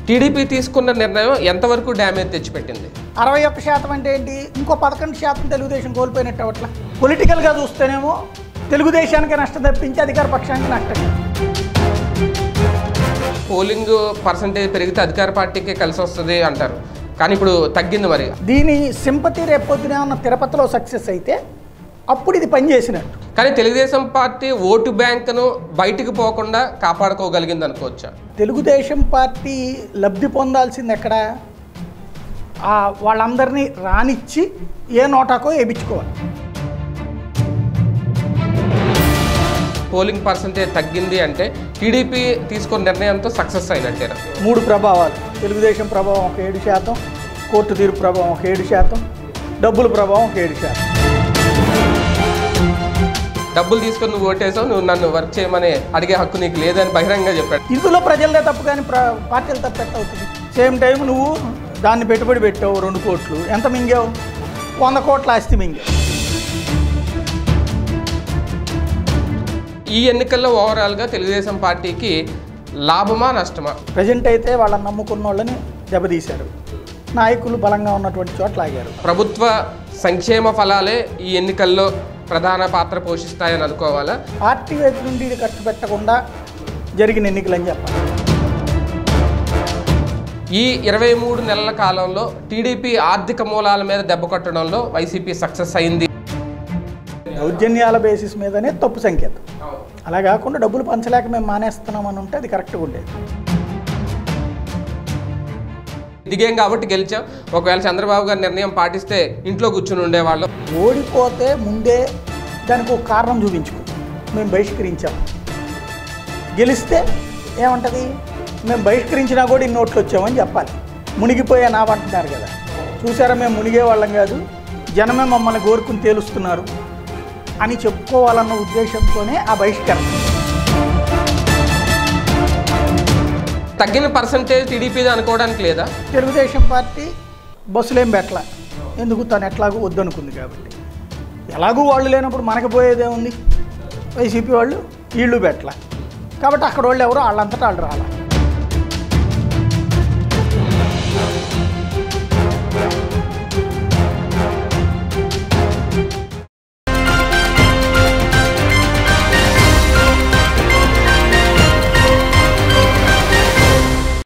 TDP తీసుకున్న నిర్ణయం ఎంతవరకు డ్యామేజ్ తెచ్చిపెట్టింది అరవై ఒక్క శాతం అంటే ఏంటి ఇంకో పదకొండు శాతం తెలుగుదేశం కోల్పోయినట్టు అవట్ల పొలిటికల్గా చూస్తేనేమో తెలుగుదేశానికి నష్టం తప్పించి అధికార పక్షానికి నష్టం పోలింగ్ పర్సంటేజ్ పెరిగితే అధికార పార్టీకి కలిసి వస్తుంది అంటారు కానీ ఇప్పుడు తగ్గింది మరి దీని సింపతి రేపొద్దున ఉన్న తిరుపతిలో సక్సెస్ అయితే అప్పుడు ఇది పనిచేసినట్టు కానీ తెలుగుదేశం పార్టీ ఓటు బ్యాంకును బయటికి పోకుండా కాపాడుకోగలిగింది అనుకోవచ్చా తెలుగుదేశం పార్టీ లబ్ధి పొందాల్సింది ఎక్కడ ఆ వాళ్ళందరినీ రానిచ్చి ఏ నోటాకో వేయించుకోవాలి పోలింగ్ పర్సంటేజ్ తగ్గింది అంటే టీడీపీ తీసుకున్న నిర్ణయంతో సక్సెస్ అయినట్టేనా మూడు ప్రభావాలు తెలుగుదేశం ప్రభావం ఒక ఏడు శాతం కోర్టు తీర్పు ప్రభావం ఒక ఏడు శాతం డబ్బుల ప్రభావం ఒక ఏడు శాతం డబ్బులు తీసుకొని నువ్వు ఓటేసావు నువ్వు నన్ను వర్క్ చేయమని అడిగే హక్కు నీకు లేదని బహిరంగంగా చెప్పాడు ఇందులో ప్రజలదే తప్పు కానీ ప్ర పార్టీలు తప్పు ఎట్ట అవుతుంది సేమ్ టైం నువ్వు దాన్ని పెట్టుబడి పెట్టావు రెండు కోట్లు ఎంత మింగావు వంద కోట్ల ఆస్తి మింగావు ఈ ఎన్నికల్లో ఓవరాల్గా తెలుగుదేశం పార్టీకి లాభమా నష్టమా ప్రజెంట్ అయితే వాళ్ళని నమ్ముకున్న వాళ్ళని దెబ్బతీశారు నాయకులు బలంగా ఉన్నటువంటి చోట్ల ఆగారు ప్రభుత్వ సంక్షేమ ఫలాలే ఈ ఎన్నికల్లో ప్రధాన పాత్ర పోషిస్తాయని అనుకోవాలా పార్టీ వైపు నుండి ఇది ఖర్చు పెట్టకుండా జరిగిన ఎన్నికలని చెప్పాలి ఈ ఇరవై మూడు నెలల కాలంలో టీడీపీ ఆర్థిక మూలాల మీద దెబ్బ కొట్టడంలో వైసీపీ సక్సెస్ అయింది దౌర్జన్యాల బేసిస్ మీదనే తప్పు సంకేతం అలా కాకుండా డబ్బులు పంచలేక మేము మానేస్తున్నాం అని ఉంటే అది కరెక్ట్గా ఉండేది దిగేం కాబట్టి గెలిచాం ఒకవేళ చంద్రబాబు గారి నిర్ణయం పాటిస్తే ఇంట్లో కూర్చుని ఉండేవాళ్ళం ఓడిపోతే ముందే దానికి ఒక కారణం చూపించుకో మేము బహిష్కరించాం గెలిస్తే ఏమంటది మేము బహిష్కరించినా కూడా ఇన్ని నోట్లు వచ్చామని చెప్పాలి మునిగిపోయా నావంటున్నారు కదా చూసారా మేము మునిగే వాళ్ళం కాదు జనమే మమ్మల్ని కోరుకుని తేలుస్తున్నారు అని చెప్పుకోవాలన్న ఉద్దేశంతోనే ఆ బహిష్కరణ తగ్గిన పర్సంటేజ్ టీడీపీది అనుకోవడానికి లేదా తెలుగుదేశం పార్టీ బస్సులేం పెట్టల ఎందుకు తను ఎట్లాగో వద్దనుకుంది కాబట్టి ఎలాగూ వాళ్ళు లేనప్పుడు మనకి పోయేదే ఉంది వైసీపీ వాళ్ళు వీళ్ళు పెట్టల కాబట్టి అక్కడ వాళ్ళు ఎవరో వాళ్ళంతటా వాళ్ళు రాలా